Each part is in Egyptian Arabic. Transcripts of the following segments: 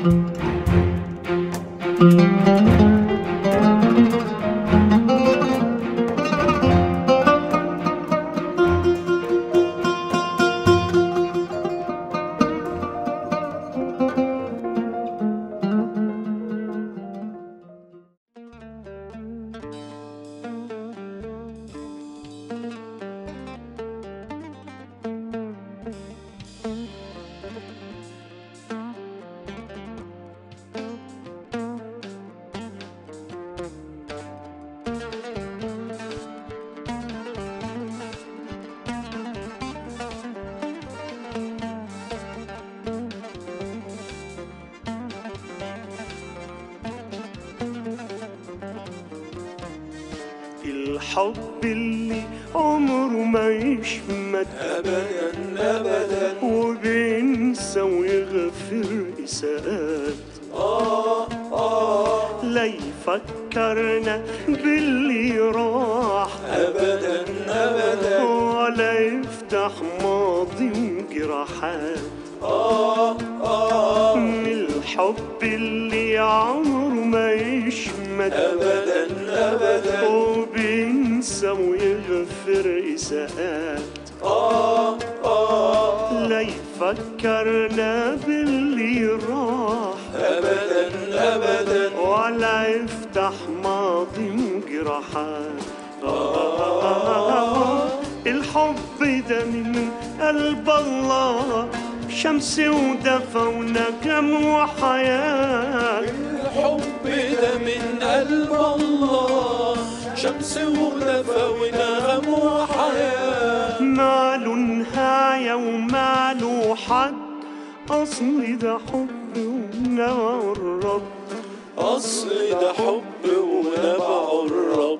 الحب اللي عمره ما يشمت أبدا أبدا وبينسى ويغفر إساءات آه آه لا يفكرنا باللي راح أبدا أبدا ولا يفتح ماضي وجراحات آه آه من الحب اللي عمره ما يشمت أبدا أبدا وبينسى ويغفر إساءات آه آه لا يفكرنا باللي راح أبدا أبدا ولا يفتح ماضي وجراحات الحب ده من قلب الله شمس ودفى ونجم وحياة الحب ده من قلب الله شمس ودفى ونغم وحياة ماله نهاية وماله حد أصل ده حب ونوى الرب أصل ده حب ونبع الرب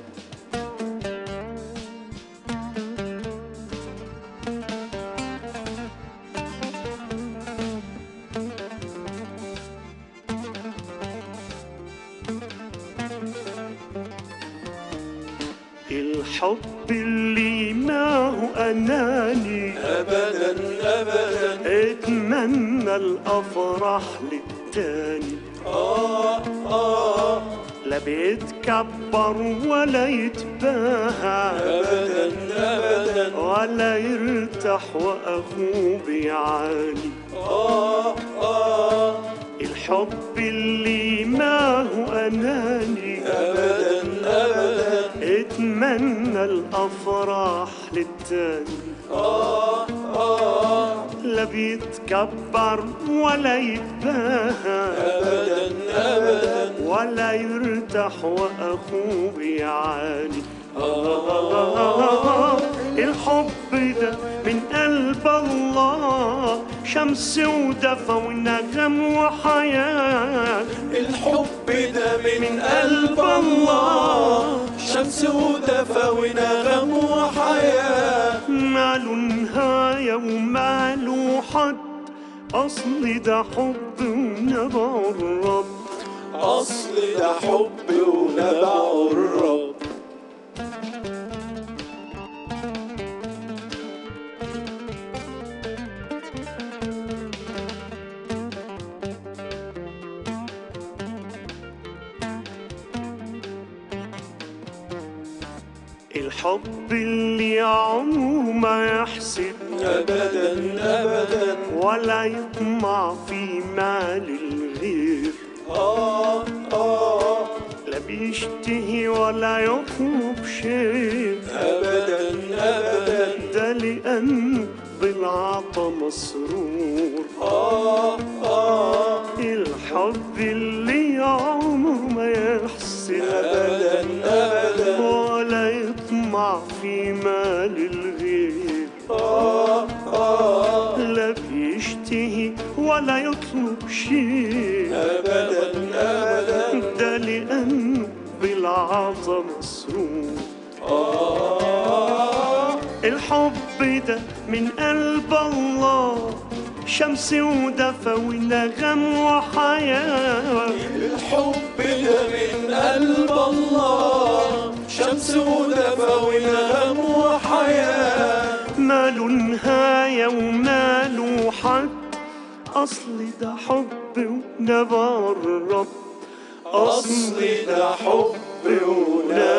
الحب اللي ما هو أناني أبدا أبدا اتمنى الافراح للتاني آه آه لا بيتكبر ولا يتباهى أبدا أبدا ولا يرتاح واخوه بيعاني آه آه الحب اللي ما هو اناني أبدا أبدا اتمنى الافراح للتاني آه آه لا بيتكبر ولا يتباهى أبدا أبدا ولا يرتاح واخوه بيعاني الحب ده من قلب الله شمس ودفى ونغم وحياة الحب ده من قلب الله شمس ودفى ونغم وحياة ماله نهاية وماله حد أصل ده حب ونبع الرب أصل ده حب ونبع الرب الحب اللي عمره ما يحسد أبدا أبدا ولا يطمع في مال الغير آه آه لا بيشتهي ولا يطلب شيء أبدا أبدا ده لأنه بالعطا مسرور آه آه الحب اللي عمره ما يحسد أبدا أبدا ولا يطمع في مال الغير آه آه لا بيشتهي ولا يطلب شيء أبدا أبدا ده لأنه بالعطا مسرور آه الحب ده من قلب الله شمس ودفى ونغم وحياة الحب ده من قلب الله شمس ودفى ونغم وحياة ماله نهاية وماله حد أصل ده حب ونبى الرب أصل ده حب ونبى